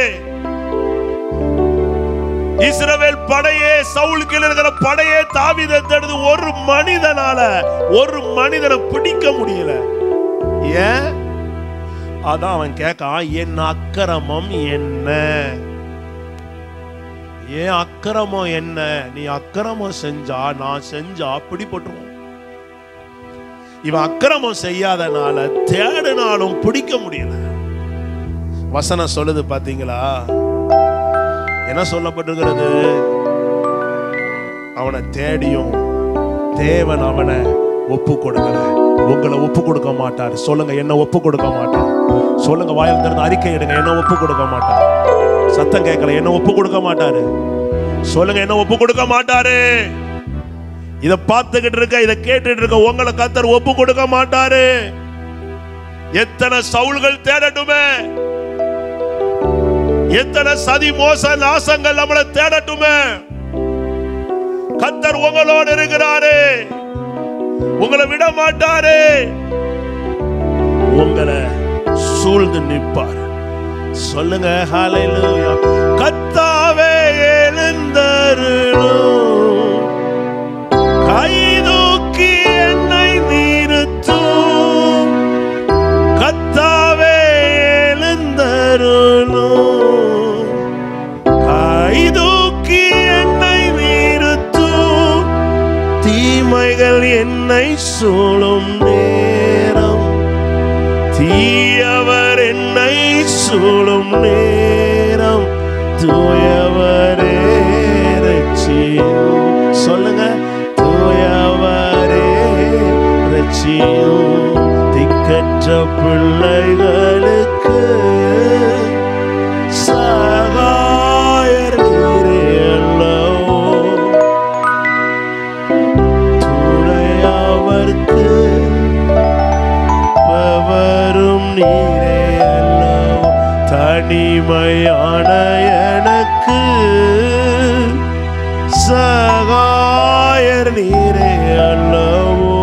இஸ்ரவேல் படையே சவுல் கீழ இருக்கிற படையே தாவீதை தேடுது ஒரு மனிதனால ஒரு மனிதனை பிடிக்க முடியல ஏன் அதான் அவன் கேட்கான் என் அக்கிரமம் என்ன ஏன் அக்கிரமம் என்ன நீ அக்கிரமம் செஞ்சா நான் செஞ்சா பிடிபட்டுருவோம் இவன் அக்கிரமம் செய்யாதனால தேடினாலும் பிடிக்க முடியல வசனம் சொல்லுது பாத்தீங்களா என்ன சொல்லப்பட்டிருக்கிறது அவனை தேடியும் தேவன் அவனை ஒப்பு கொடுக்கல உங்களை ஒப்பு கொடுக்க மாட்டார் சொல்லுங்க என்ன ஒப்பு கொடுக்க மாட்டார் சொல்லுங்க வாயில் திறந்து அறிக்கை எடுங்க என்ன ஒப்பு கொடுக்க மாட்டார் சத்தம் கேட்கல என்ன ஒப்பு கொடுக்க மாட்டாரு சொல்லுங்க என்ன ஒப்பு கொடுக்க மாட்டாரு இத பார்த்துக்கிட்டு இருக்க இத கேட்டுட்டு இருக்க உங்களை கத்தர் ஒப்பு கொடுக்க மாட்டாரு எத்தனை சவுல்கள் தேடட்டுமே எத்தனை சதி மோச நாசங்கள் நம்மளை தேடட்டுமே கத்தர் உங்களோடு இருக்கிறாரு உங்களை விட மாட்டாரு உங்களை சூழ்ந்து நிற்பார் சொல்லுங்க ஹalleluya கத்தாவே எழுந்தருளும் கை தூக்கி என்னை நிறுத்தும் கத்தாவே எழுந்தருளும் கை தூக்கி என்னை நிறுத்தும் தீமைகள் என்னை சூழும் நேரம் தீயவர் என்னை சூழும் நேரம் தூயவரே ரட்சியும் சொல்லுங்க தூயவரே ரட்சியும் திக்கற்ற பிள்ளைகளுக்கு சகாயர் நீரே அல்லவோ துணையவர்க்கு பவரும் நீரே அல்லவோ தனிமையான எனக்கு சகாயர் நீரே அல்லவோ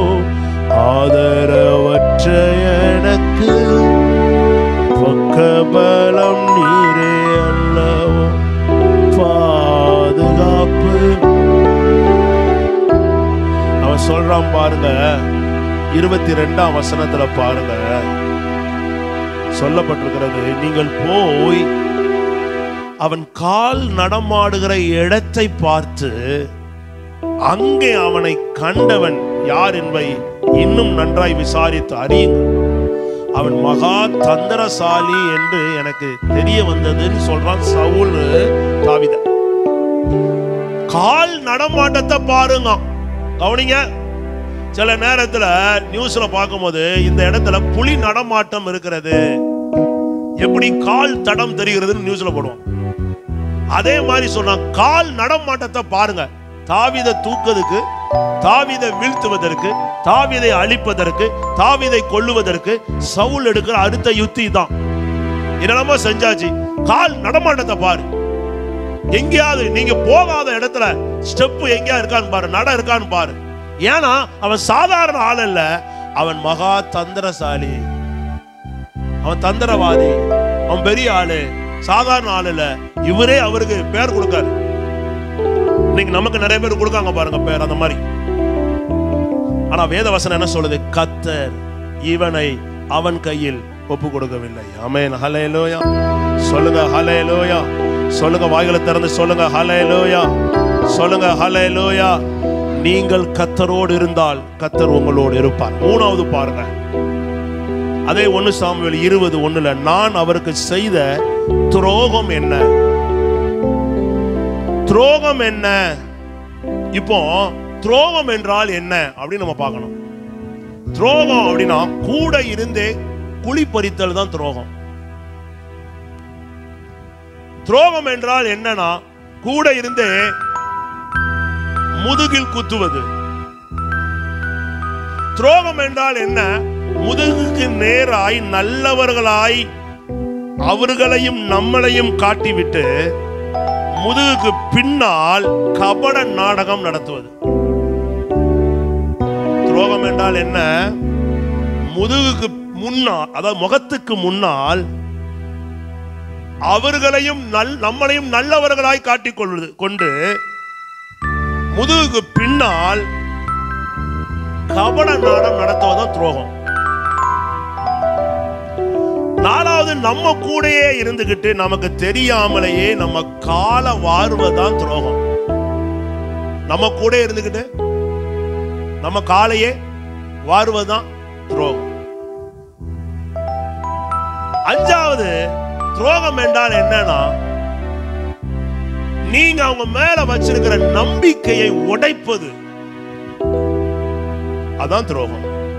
ஆதரவற்ற எனக்கு பக்கபலம் நீரே அல்லவோ பாதுகாப்பு அவன் சொல்றான் பாருங்க இருபத்தி ரெண்டாம் வசனத்துல பாருங்க சொல்லப்பட்டிருக்கிறது நீங்கள் போய் அவன் கால் நடமாடுகிற இடத்தை பார்த்து அங்கே அவனை கண்டவன் யார் என்பதை இன்னும் நன்றாய் விசாரித்து அறியுங்கள் அவன் மகா தந்திரசாலி என்று எனக்கு தெரிய வந்ததுன்னு சொல்றான் சவுல் தாவித கால் நடமாட்டத்தை பாருங்க கவனிங்க சில நேரத்துல நியூஸ்ல பார்க்கும்போது இந்த இடத்துல புலி நடமாட்டம் இருக்கிறது எப்படி கால் தடம் தெரிகிறதுன்னு நியூஸ்ல போடுவோம் அதே மாதிரி சொன்னா கால் நடமாட்டத்தை பாருங்க தாவிதை தூக்குறதுக்கு தாவிதை வீழ்த்துவதற்கு தாவிதை அழிப்பதற்கு தாவிதை கொல்லுவதற்கு சவுல் எடுக்கிற அடுத்த யுத்தி தான் என்னென்னமோ செஞ்சாச்சு கால் நடமாட்டத்தை பாரு எங்கேயாவது நீங்க போகாத இடத்துல ஸ்டெப் எங்கேயா இருக்கான்னு பாரு நட இருக்கான்னு பாரு ஏன்னா அவன் சாதாரண ஆள் அல்ல அவன் மகா தந்திரசாலி அவன் தந்திரவாதி அவன் பெரிய ஆளு சாதாரண ஆள் இல்ல இவரே அவருக்கு பேர் கொடுக்காரு இன்னைக்கு நமக்கு நிறைய பேர் கொடுக்காங்க பாருங்க பேர் அந்த மாதிரி ஆனா வேதவசனம் என்ன சொல்லுது கத்தர் இவனை அவன் கையில் ஒப்பு கொடுக்கவில்லை அமேன் ஹலேலோயா சொல்லுங்க ஹலேலோயா சொல்லுங்க வாய்களை திறந்து சொல்லுங்க ஹலேலோயா சொல்லுங்க ஹலேலோயா நீங்கள் கத்தரோடு இருந்தால் கத்தர் உங்களோடு இருப்பார் மூணாவது பாருங்க அதே ஒன்னு சாமுவேல் இருபது ஒண்ணுல நான் அவருக்கு செய்த துரோகம் என்ன துரோகம் என்ன இப்போ துரோகம் என்றால் என்ன அப்படின்னு நம்ம பார்க்கணும் துரோகம் அப்படின்னா கூட இருந்தே குழி பறித்தல் தான் துரோகம் துரோகம் என்றால் என்னன்னா கூட இருந்தே முதுகில் குத்துவது துரோகம் என்றால் என்ன முதுகுக்கு நேராய் நல்லவர்களாய் அவர்களையும் நம்மளையும் காட்டிவிட்டு முதுகுக்கு பின்னால் கபட நாடகம் நடத்துவது துரோகம் என்றால் என்ன முதுகுக்கு முன்னால் அதாவது முகத்துக்கு முன்னால் அவர்களையும் நல் நம்மளையும் நல்லவர்களாய் காட்டிக் கொள்வது கொண்டு முதுகுக்கு பின்னால் கபட நாடம் நடத்துவதுதான் துரோகம் நாலாவது நம்ம கூடயே இருந்துகிட்டு நமக்கு தெரியாமலேயே நம்ம கால வாருவதுதான் துரோகம் நம்ம கூட இருந்துகிட்டு நம்ம காலையே வாருவதுதான் துரோகம் அஞ்சாவது துரோகம் என்றால் என்னன்னா நீங்க அவங்க மேல வச்சிருக்கிற நம்பிக்கையை உடைப்பது அதான் துரோகம்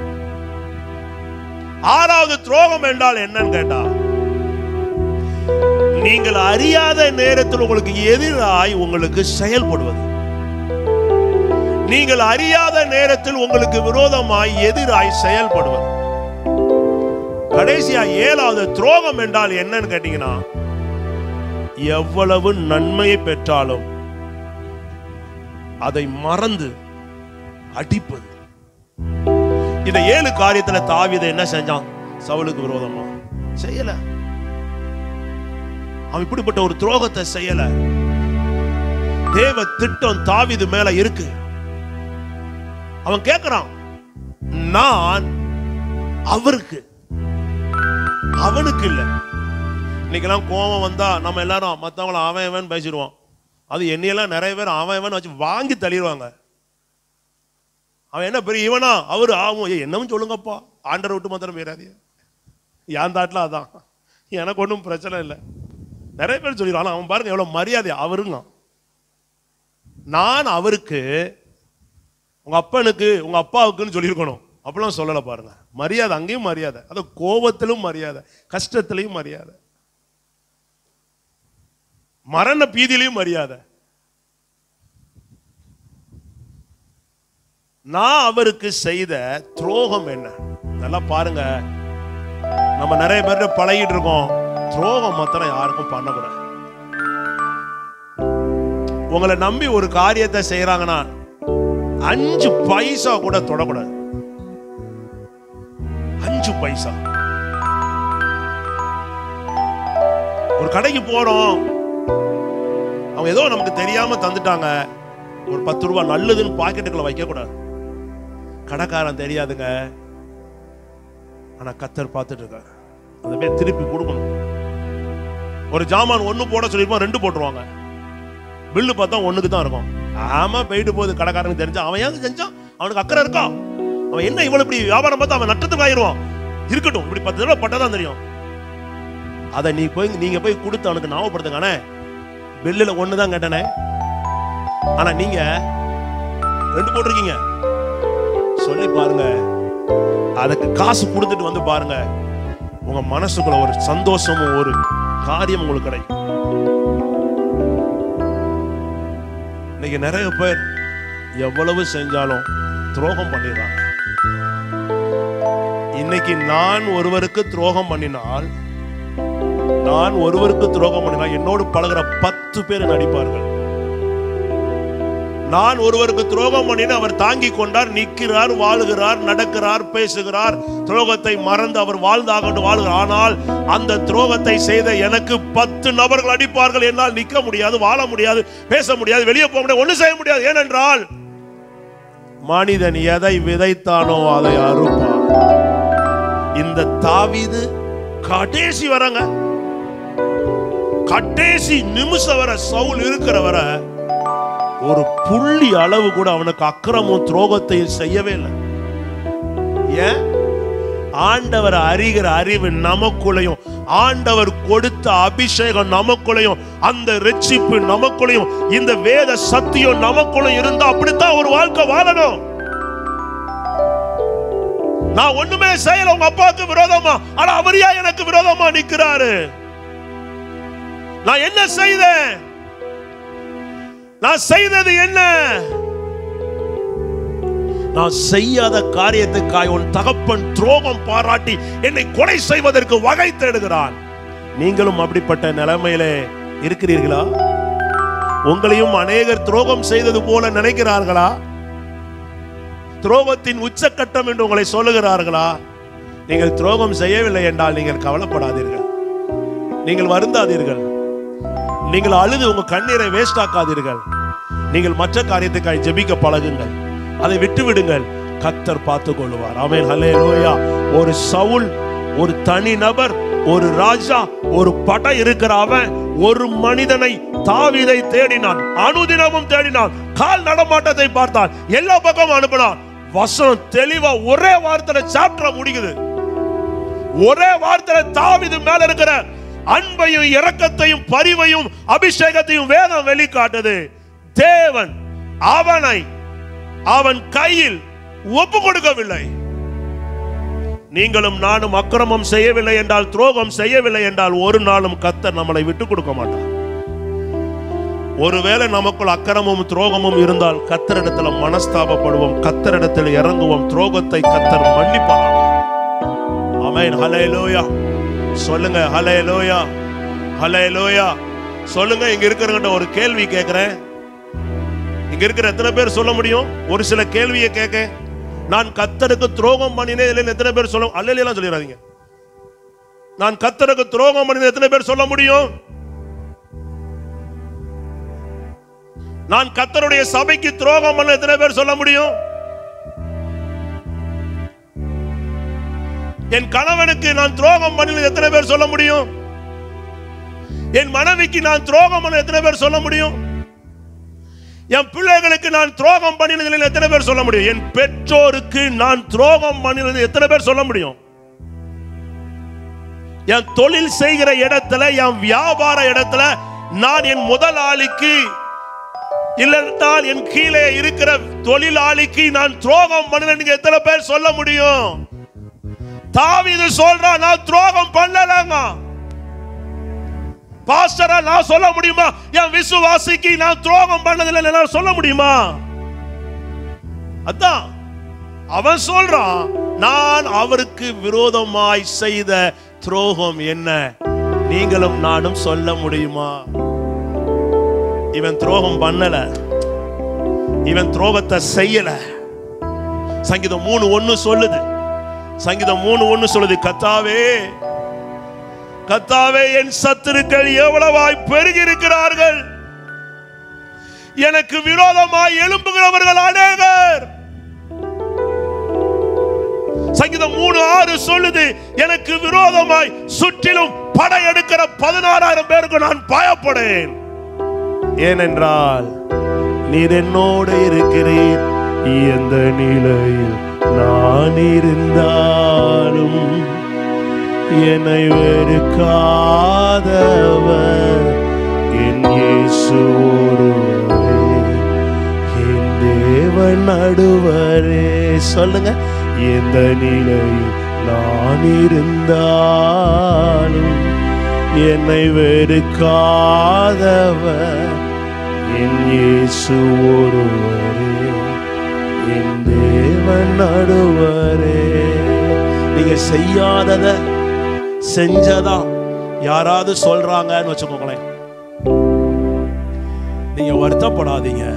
ஆறாவது துரோகம் என்றால் என்னன்னு கேட்டா நீங்கள் அறியாத நேரத்தில் உங்களுக்கு எதிராய் உங்களுக்கு செயல்படுவது நீங்கள் அறியாத நேரத்தில் உங்களுக்கு விரோதமாய் எதிராய் செயல்படுவது கடைசியா ஏழாவது துரோகம் என்றால் என்னன்னு கேட்டீங்கன்னா எவ்வளவு நன்மையை பெற்றாலும் அதை மறந்து அடிப்பது இந்த ஏழு காரியத்துல தாவீது என்ன செஞ்சான் சவுலுக்கு விரோதமா செய்யல அவன் இப்படிப்பட்ட ஒரு துரோகத்தை செய்யல தேவ திட்டம் தாவீது மேல இருக்கு அவன் கேட்கிறான் நான் அவருக்கு அவனுக்கு இல்ல இன்னைக்கெல்லாம் கோபம் வந்தா நம்ம எல்லாரும் மத்தவங்கள அவன் இவன் பேசிடுவோம் அது என்னையெல்லாம் நிறைய பேர் அவன் இவன் வச்சு வாங்கி தள்ளிடுவாங்க அவன் என்ன பெரிய இவனா அவரு ஆகும் ஏய், என்னவும் சொல்லுங்கப்பா ஆண்டரை விட்டு மாத்திரம் போயிடாதீங்க என் தாட்டில் அதான் எனக்கு ஒன்றும் பிரச்சனை இல்லை நிறைய பேர் சொல்லிடுவான் ஆனா அவன் பாருங்க எவ்வளோ மரியாதை அவருங்க நான் அவருக்கு உங்க அப்பனுக்கு உங்க அப்பாவுக்குன்னு சொல்லியிருக்கணும் அப்படிலாம் சொல்லலை பாருங்க மரியாதை அங்கேயும் மரியாதை அது கோபத்திலும் மரியாதை கஷ்டத்திலையும் மரியாதை மரண பீதியிலையும் மரியாதை நான் அவருக்கு செய்த துரோகம் என்ன நல்லா பாருங்க நம்ம நிறைய பேர் பழகிட்டு இருக்கோம் துரோகம் மாத்திரம் யாருக்கும் பண்ணக்கூடாது உங்களை நம்பி ஒரு காரியத்தை செய்யறாங்கன்னா அஞ்சு பைசா கூட தொடக்கூடாது அஞ்சு பைசா ஒரு கடைக்கு போறோம் அவங்க ஏதோ நமக்கு தெரியாம தந்துட்டாங்க ஒரு பத்து ரூபாய் நல்லதுன்னு பாக்கெட்டுக்குள்ள வைக்க கூடாது கடைக்காரன் தெரியாதுங்க ஆனா கத்தர் பார்த்துட்டு இருக்காரு அதை போய் திருப்பி கொடுக்கணும் ஒரு ஜாமான் ஒண்ணு போட சொல்லிருப்போம் ரெண்டு போட்டுருவாங்க பில்லு பார்த்தா ஒண்ணுக்கு தான் இருக்கும் ஆமா போயிட்டு போகுது கடைக்காரனுக்கு தெரிஞ்சா அவன் ஏன் செஞ்சான் அவனுக்கு அக்கறை இருக்கா அவன் என்ன இவ்வளவு இப்படி வியாபாரம் பார்த்தா அவன் நட்டத்துக்கு ஆயிடுவான் இருக்கட்டும் இப்படி பத்து தடவை பட்டதான் தெரியும் அதை நீ போய் நீங்க போய் கொடுத்து அவனுக்கு ஞாபகப்படுத்துங்கானே பில்லுல ஒண்ணு தான் கேட்டனே ஆனா நீங்க ரெண்டு போட்டிருக்கீங்க சொல்லி பாருங்க அதுக்கு காசு கொடுத்துட்டு வந்து பாருங்க உங்க மனசுக்குள்ள ஒரு சந்தோஷமும் ஒரு காரியம் உங்களுக்கு கிடைக்கும் இன்னைக்கு நிறைய பேர் எவ்வளவு செஞ்சாலும் துரோகம் பண்ணிடுறாங்க இன்னைக்கு நான் ஒருவருக்கு துரோகம் பண்ணினால் நான் ஒருவருக்கு துரோகம் பண்ணினால் என்னோடு பழகுற பத்து பேர் நடிப்பார்கள் நான் ஒருவருக்கு துரோகம் பண்ணின அவர் தாங்கி கொண்டார் நிற்கிறார் வாழுகிறார் நடக்கிறார் பேசுகிறார் துரோகத்தை மறந்து அவர் வாழ்ந்தாக வாழ்கிறார் ஆனால் அந்த துரோகத்தை செய்த எனக்கு பத்து நபர்கள் அடிப்பார்கள் என்னால் நிற்க முடியாது வாழ முடியாது பேச முடியாது வெளியே போக முடியாது ஒண்ணு செய்ய முடியாது ஏனென்றால் மனிதன் எதை விதைத்தானோ அதை அறுப்பான் இந்த தாவீது கடைசி வரங்க கடைசி நிமிஷம் வர சவுல் இருக்கிற வர ஒரு புள்ளி அளவு கூட அவனுக்கு அக்கிரமும் துரோகத்தையும் செய்யவே இல்லை ஏன் ஆண்டவர் அறிகிற அறிவு நமக்குள்ளையும் ஆண்டவர் கொடுத்த அபிஷேகம் நமக்குள்ளையும் அந்த ரட்சிப்பு நமக்குள்ளையும் இந்த வேத சத்தியம் நமக்குள்ளையும் இருந்தா அப்படித்தான் ஒரு வாழ்க்கை வாழணும் நான் ஒண்ணுமே செய்யல உங்க அப்பாவுக்கு விரோதமா ஆனா அவர் ஏன் எனக்கு விரோதமா நிக்கிறாரு நான் என்ன செய்தேன் நான் செய்தது என்ன நான் செய்யாத காரியத்துக்காய் உன் தகப்பன் துரோகம் பாராட்டி என்னை கொலை செய்வதற்கு வகை தேடுகிறான் நீங்களும் அப்படிப்பட்ட நிலைமையிலே இருக்கிறீர்களா உங்களையும் அநேகர் துரோகம் செய்தது போல நினைக்கிறார்களா துரோகத்தின் உச்சக்கட்டம் என்று உங்களை சொல்லுகிறார்களா நீங்கள் துரோகம் செய்யவில்லை என்றால் நீங்கள் கவலைப்படாதீர்கள் நீங்கள் வருந்தாதீர்கள் நீங்கள் அழுது உங்க கண்ணீரை வேஸ்ட் ஆக்காதீர்கள் நீங்கள் மற்ற காரியத்துக்காய் ஜெபிக்க பழகுங்கள் அதை விட்டு விடுங்கள் கத்தர் பார்த்து கொள்வார் அவன் ஹல்லேலூயா ஒரு சவுல் ஒரு தனி நபர் ஒரு ராஜா ஒரு படை இருக்கிற அவன் ஒரு மனிதனை தாவீதை தேடினான் அனுதினமும் தேடினான் கால் நடமாட்டத்தை பார்த்தான் எல்லா பக்கமும் அனுப்பினான் வசனம் தெளிவா ஒரே வார்த்தையில சாப்டர் முடிக்குது ஒரே வார்த்தையில தாவீது மேல இருக்கிற அன்பையும் இரக்கத்தையும் பரிவையும் அபிஷேகத்தையும் வேதம் வெளிக்காட்டுது தேவன் அவனை அவன் கையில் ஒப்பு கொடுக்கவில்லை நீங்களும் நானும் அக்கிரமம் செய்யவில்லை என்றால் துரோகம் செய்யவில்லை என்றால் ஒரு நாளும் கத்தர் நம்மளை விட்டு கொடுக்க மாட்டார் ஒருவேளை நமக்குள் அக்கிரமும் துரோகமும் இருந்தால் கத்தரிடத்துல மனஸ்தாபப்படுவோம் கத்தரிடத்தில் இறங்குவோம் துரோகத்தை கத்தர் மன்னிப்பார் அமேன் ஹலேலூயா சொல்லுங்க ஹலேலூயா ஹலேலூயா சொல்லுங்க இங்க இருக்கிறவங்க ஒரு கேள்வி கேட்கிறேன் இங்க இருக்கிற எத்தனை பேர் சொல்ல முடியும் ஒரு சில கேள்வியை கேட்க நான் கத்தருக்கு துரோகம் பண்ணினேன் இல்லைன்னு எத்தனை பேர் சொல்ல அல்லலாம் சொல்லிடாதீங்க நான் கத்தருக்கு துரோகம் பண்ணினேன் எத்தனை பேர் சொல்ல முடியும் நான் கத்தருடைய சபைக்கு துரோகம் பண்ண எத்தனை பேர் சொல்ல முடியும் என் கணவனுக்கு நான் துரோகம் பண்ணினது எத்தனை பேர் சொல்ல முடியும் என் மனைவிக்கு நான் துரோகம் பண்ண எத்தனை பேர் சொல்ல முடியும் என் பிள்ளைகளுக்கு நான் துரோகம் பண்ணினதில் எத்தனை பேர் சொல்ல முடியும் என் பெற்றோருக்கு நான் துரோகம் பண்ணினது எத்தனை பேர் சொல்ல முடியும் என் தொழில் செய்கிற இடத்துல என் வியாபார இடத்துல நான் என் முதலாளிக்கு இல்லைன்றால் என் கீழே இருக்கிற தொழிலாளிக்கு நான் துரோகம் பண்ணல நீங்க எத்தனை பேர் சொல்ல முடியும் தாவீது சொல்றான் நான் துரோகம் பண்ணலங்க பாஸ்டரா நான் சொல்ல முடியுமா என் விசுவாசிக்கு நான் துரோகம் பண்ணதில்லை என்னால சொல்ல முடியுமா அதான் அவன் சொல்றான் நான் அவருக்கு விரோதமாய் செய்த துரோகம் என்ன நீங்களும் நானும் சொல்ல முடியுமா இவன் துரோகம் பண்ணல இவன் துரோகத்தை செய்யல சங்கீதம் மூணு ஒண்ணு சொல்லுது சங்கீதம் மூணு ஒண்ணு சொல்லுது கத்தாவே கத்தாவே என் சத்துருக்கள் எவ்வளவாய் பெருகி இருக்கிறார்கள் எனக்கு விரோதமாய் எழும்புகிறவர்கள் அநேகர் சங்கீதம் மூணு ஆறு சொல்லுது எனக்கு விரோதமாய் சுற்றிலும் படையெடுக்கிற பதினாறாயிரம் பேருக்கு நான் பயப்படேன் ஏனென்றால் நீர் என்னோடு இருக்கிறீர் எந்த நிலையில் நான் இருந்தாலும் என்னை வெறுக்காதவர் என் இயேசு ஒருவரே என் தேவன் நடுவரே சொல்லுங்க எந்த நிலையில் நான் இருந்தாலும் என்னை வெறுக்காதவர் என் இயேசு ஒருவரே என் தேவன் நடுவரே நீங்க செய்யாதத செஞ்சதா யாராவது சொல்றாங்கன்னு வச்சுக்கோங்களேன் நீங்க வருத்தப்படாதீங்க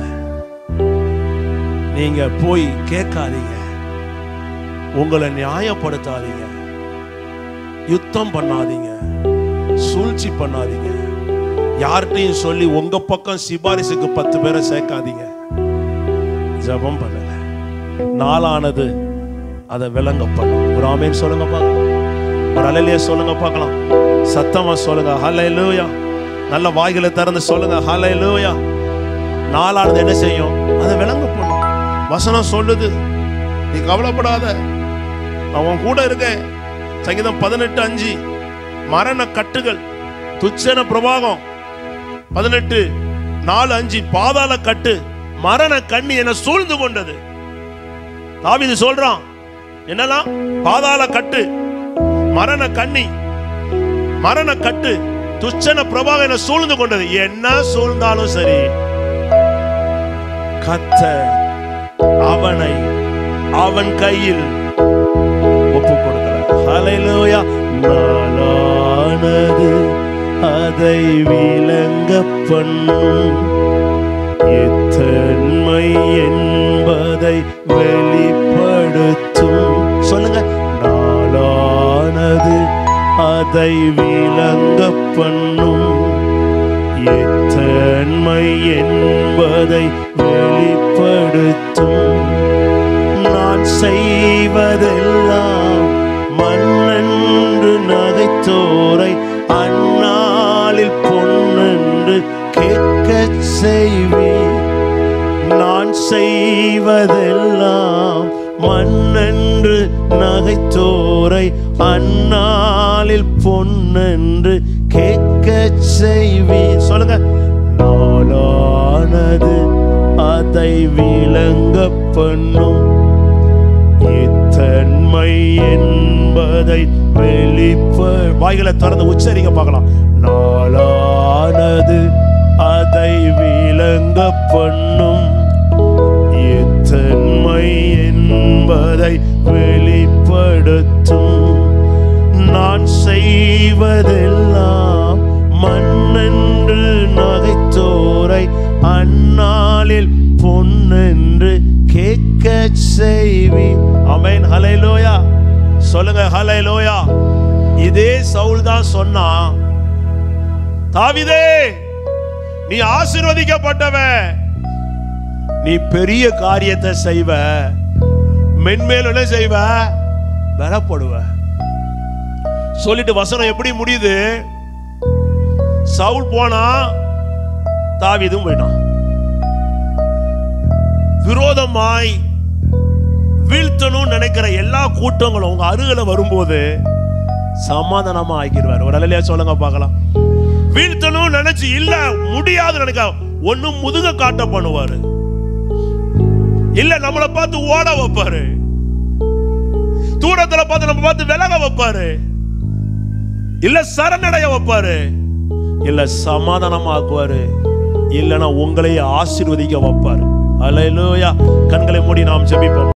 நீங்க போய் கேட்காதீங்க உங்களை நியாயப்படுத்தாதீங்க யுத்தம் பண்ணாதீங்க சூழ்ச்சி பண்ணாதீங்க யார்கிட்டையும் சொல்லி உங்க பக்கம் சிபாரிசுக்கு பத்து பேரை சேர்க்காதீங்க ஜெபம் பண்ணுங்க நாளானது அதை விளங்க பண்ணும் ஒரு ஆமேன் சொல்லுங்க பார்க்கலாம் ஒரு அலையிலேயே சொல்லுங்க பார்க்கலாம் சத்தமா சொல்லுங்க ஹalleluya நல்ல வாய்களை திறந்து சொல்லுங்க ஹalleluya நாளானது என்ன செய்யும் அதை விளங்க பண்ணும் வசனம் சொல்லுது நீ கவலைப்படாத நான் உன் கூட இருக்கேன் சங்கீதம் பதினெட்டு அஞ்சு மரண கட்டுகள் துச்சன பிரபாகம் பதினெட்டு நாலு அஞ்சு பாதாள கட்டு மரண கண்ணி என சூழ்ந்து கொண்டது தாவீது சொல்றான் என்னலாம் பாதாள கட்டு மரண கண்ணி மரண கட்டு துச்சன பிரபாகம் என சூழ்ந்து கொண்டது என்ன சூழ்ந்தாலும் சரி கத்த அவனை அவன் கையில் ஒப்பு கொடுக்கிறார் ஹalleluya நாளானது அதை விளங்க பண்ணும் எத்தன்மை என்பதை வெளிப்படுத்தும் சொல்லுங்க நாளானது அதை விளங்க பண்ணும் எத்தன்மை என்பதை வெளிப்படுத்தும் நான் செய்வதெல்லாம் மண்ணென்று நகைத்தோரை அந்நாளில் பொன்னென்று கேட்கச் செய்வேன் நான் செய்வதெல்லாம் மண்ணென்று நகைத்தோரை அந்நாளில் பொன்னென்று கேட்கச் செய்வேன் சொல்லுங்க நாளானது அதை விளங்க பண்ணும் இத்தன்மை என்பதை வெளிப்ப வாய்களை திறந்து உச்சரிங்க பார்க்கலாம் நாளானது அதை விளங்க பண்ணும் எத்தன்மை என்பதை வெளிப்படுத்தும் நான் செய்வதெல்லாம் மண்ணென்று நகைத்தோரை அந்நாளில் பொன்னென்று கேட்க செய்வேன் அமேன் ஹலைலோயா சொல்லுங்க ஹலைலோயா இதே சவுல் தான் சொன்னான் தாவிதே நீ ஆசீர்வதிக்கப்பட்டவன் நீ பெரிய காரியத்தை செய்வ மென்மேல் என்ன செய்வ பலப்படுவ சொல்லிட்டு வசனம் எப்படி முடியுது சவுல் போனா தாவீதும் போயிட்டான் விரோதமாய் வீழ்த்தணும்னு நினைக்கிற எல்லா கூட்டங்களும் உங்க அருகில வரும்போது சமாதானமா ஆக்கிடுவார் ஒரு அலையில சொல்லுங்க பார்க்கலாம் வீழ்த்தணும் நினைச்சு இல்ல முடியாது நினைக்க ஒண்ணும் முதுக காட்ட பண்ணுவாரு இல்ல நம்மளை பார்த்து ஓட வைப்பாரு தூரத்துல பார்த்து நம்ம பார்த்து விலக வைப்பாரு இல்ல சரணடைய வைப்பாரு இல்ல சமாதானமாக்குவாரு இல்லனா உங்களையே ஆசீர்வதிக்க வைப்பாரு அலையிலோயா கண்களை மூடி நாம் ஜெபிப்போம்